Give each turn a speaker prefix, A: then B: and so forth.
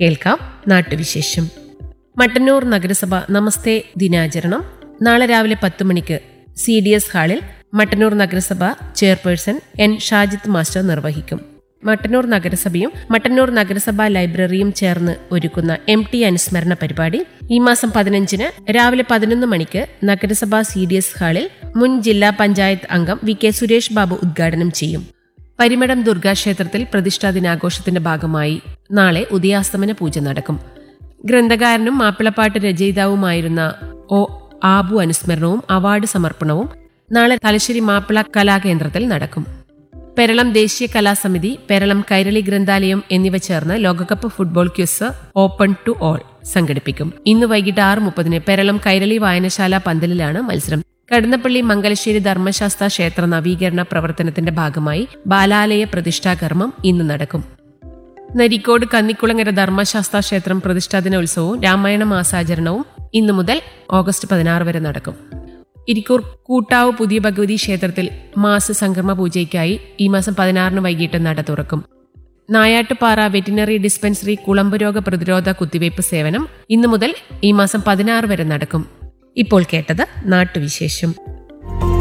A: കേൾക്കാം നാട്ടുവിശേഷം മട്ടന്നൂർ നഗരസഭ നമസ്തേ ദിനാചരണം നാളെ രാവിലെ പത്ത് മണിക്ക് സി ഡി എസ് ഹാളിൽ മട്ടന്നൂർ നഗരസഭ ചെയർപേഴ്സൺ എൻ ഷാജിത്ത് മാസ്റ്റർ നിർവഹിക്കും മട്ടന്നൂർ നഗരസഭയും മട്ടന്നൂർ നഗരസഭാ ലൈബ്രറിയും ചേർന്ന് ഒരുക്കുന്ന എം ടി അനുസ്മരണ പരിപാടി ഈ മാസം പതിനഞ്ചിന് രാവിലെ പതിനൊന്ന് മണിക്ക് നഗരസഭാ സി ഡി എസ് ഹാളിൽ മുൻ ജില്ലാ പഞ്ചായത്ത് അംഗം വി കെ സുരേഷ് ബാബു ഉദ്ഘാടനം ചെയ്യും പരിമടം ദുർഗാക്ഷേത്രത്തിൽ പ്രതിഷ്ഠാ ദിനാഘോഷത്തിന്റെ ഭാഗമായി നാളെ ഉദയാസ്തമന പൂജ നടക്കും ഗ്രന്ഥകാരനും മാപ്പിളപ്പാട്ട് രചയിതാവുമായിരുന്ന ഒ ആബു അനുസ്മരണവും അവാർഡ് സമർപ്പണവും നാളെ തലശ്ശേരി മാപ്പിള കലാകേന്ദ്രത്തിൽ നടക്കും പെരളം ദേശീയ കലാസമിതി പെരളം കൈരളി ഗ്രന്ഥാലയം എന്നിവ ചേർന്ന് ലോകകപ്പ് football quiz open to all സംഘടിപ്പിക്കും ഇന്ന് വൈകിട്ട് ആറ് മുപ്പതിന് പെരളം കൈരളി വായനശാല പന്തലിലാണ് മത്സരം കടന്നപ്പള്ളി മംഗലശ്ശേരി ധർമ്മശാസ്ത്ര ക്ഷേത്ര നവീകരണ പ്രവർത്തനത്തിന്റെ ഭാഗമായി ബാലാലയ പ്രതിഷ്ഠാകർമ്മം ഇന്ന് നടക്കും നരിക്കോട് കന്നിക്കുളങ്ങര ധർമ്മശാസ്ത്ര ക്ഷേത്രം പ്രതിഷ്ഠാദിനോത്സവവും രാമായണ മാസാചരണവും ഇന്നു മുതൽ ഓഗസ്റ്റ് പതിനാറ് വരെ നടക്കും ഇരിക്കൂർ കൂട്ടാവ് പുതിയ ഭഗവതി ക്ഷേത്രത്തിൽ മാസ സംക്രമ പൂജയ്ക്കായി ഈ മാസം പതിനാറിന് വൈകിട്ട് നട തുറക്കും നായാട്ടുപാറ വെറ്റിനറി ഡിസ്പെൻസറി കുളമ്പ് രോഗ പ്രതിരോധ കുത്തിവയ്പ് സേവനം ഇന്നു മുതൽ ഈ മാസം പതിനാറ് വരെ നടക്കും ഇപ്പോൾ കേട്ടത് നാട്ടുവിശേഷം